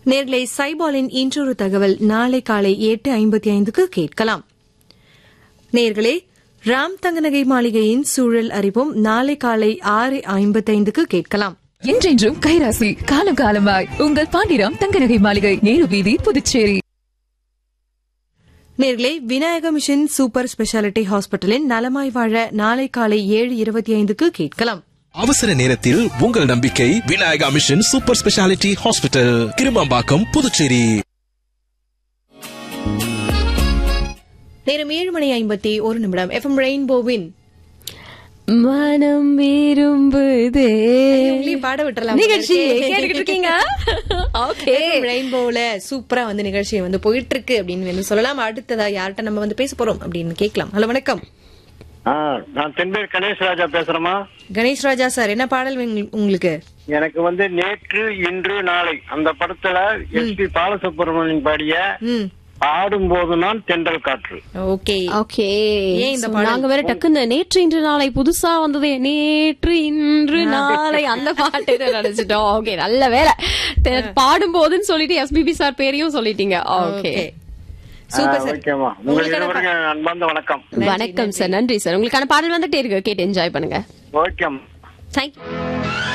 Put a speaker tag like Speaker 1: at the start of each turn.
Speaker 1: நேர்களை சைபாலின் இன்றொரு தகவல் நாளை காலை எட்டு ஐம்பத்தி ஐந்துக்கு கேட்கலாம் நேர்களே ராம் தங்கநகை மாளிகையின் சூழல் அறிவும் நாளை காலை ஆறு ஐம்பத்தைந்துக்கு கேட்கலாம்
Speaker 2: என்றென்றும் கைராசி காலம் காலமாய் உங்கள் பாண்டிராம் தங்கநகை மாளிகை நேரு வீதி புதுச்சேரி
Speaker 1: நேர்களே விநாயக மிஷன் சூப்பர் ஸ்பெஷாலிட்டி ஹாஸ்பிட்டலின் நலமாய் வாழ நாளை காலை ஏழு இருபத்தி ஐந்துக்கு கேட்கலாம்
Speaker 3: அவசர நேரத்தில் உங்கள் நம்பிக்கை Vinayaka mission super speciality hospital Kirumampakkam Puducherry
Speaker 1: நேரம் ஏழு மணி ஐம்பத்தி ஒரு நிமிடம் எஃப்எம் ரெயின்போவின்
Speaker 4: மனம் விரும்புதே
Speaker 1: உங்களையும் பாட விட்டுறலாம்
Speaker 4: நிகழ்ச்சி கேட்டுக்கிட்டு இருக்கீங்க ஓகே
Speaker 1: ரெயின்போல சூப்பரா வந்து நிகழ்ச்சி வந்து போயிட்டு இருக்கு அப்படின்னு வந்து சொல்லலாம் அடுத்ததா யார்கிட்ட நம்ம வந்து பேச போறோம் அப்படின்னு கேட்கலாம் ஹலோ வணக்கம்
Speaker 5: ஆ, நான் தென்பேர் கணேஷ் ராஜா பேசுறேமா
Speaker 1: கணேஷ் ராஜா சார் என்ன பாடல் உங்க- உங்களுக்கு
Speaker 5: எனக்கு வந்து நேற்று இன்று நாளை அந்த படத்துல எஸ் பி பாலசுப்ரமணியன் பாடிய
Speaker 1: ம்
Speaker 5: ஆடும்போது நான் தென்றல் காற்று
Speaker 1: ஓகே
Speaker 4: ஓகே
Speaker 1: ஏன் இந்த
Speaker 4: So,
Speaker 1: பாடல்?
Speaker 4: நாங்க வேற டக்குன்னு நேற்று இன்று நாளை புதுசா வந்ததே நேற்று இன்று நாளை அந்த பாட்டு நினைச்சிட்டோம் ஓகே நல்ல வேலை தெ- பாடும்போதுன்னு சொல்லிட்டு எஸ்பிபி சார் பேரையும் சொல்லிட்டீங்க ஓகே
Speaker 1: ஓகே சூப்பர் சார்
Speaker 5: ஓகேமா உங்களுக்கு இருவருக்கும் அன்பார்ந்த வணக்கம்
Speaker 4: வணக்கம் சார் நன்றி சார் உங்களுக்கான பாடல் வந்துட்டே இருக்கு கேட்டு என்ஜாய் பண்ணுங்க
Speaker 5: ஓகேம்மா
Speaker 4: தேங்க்யூ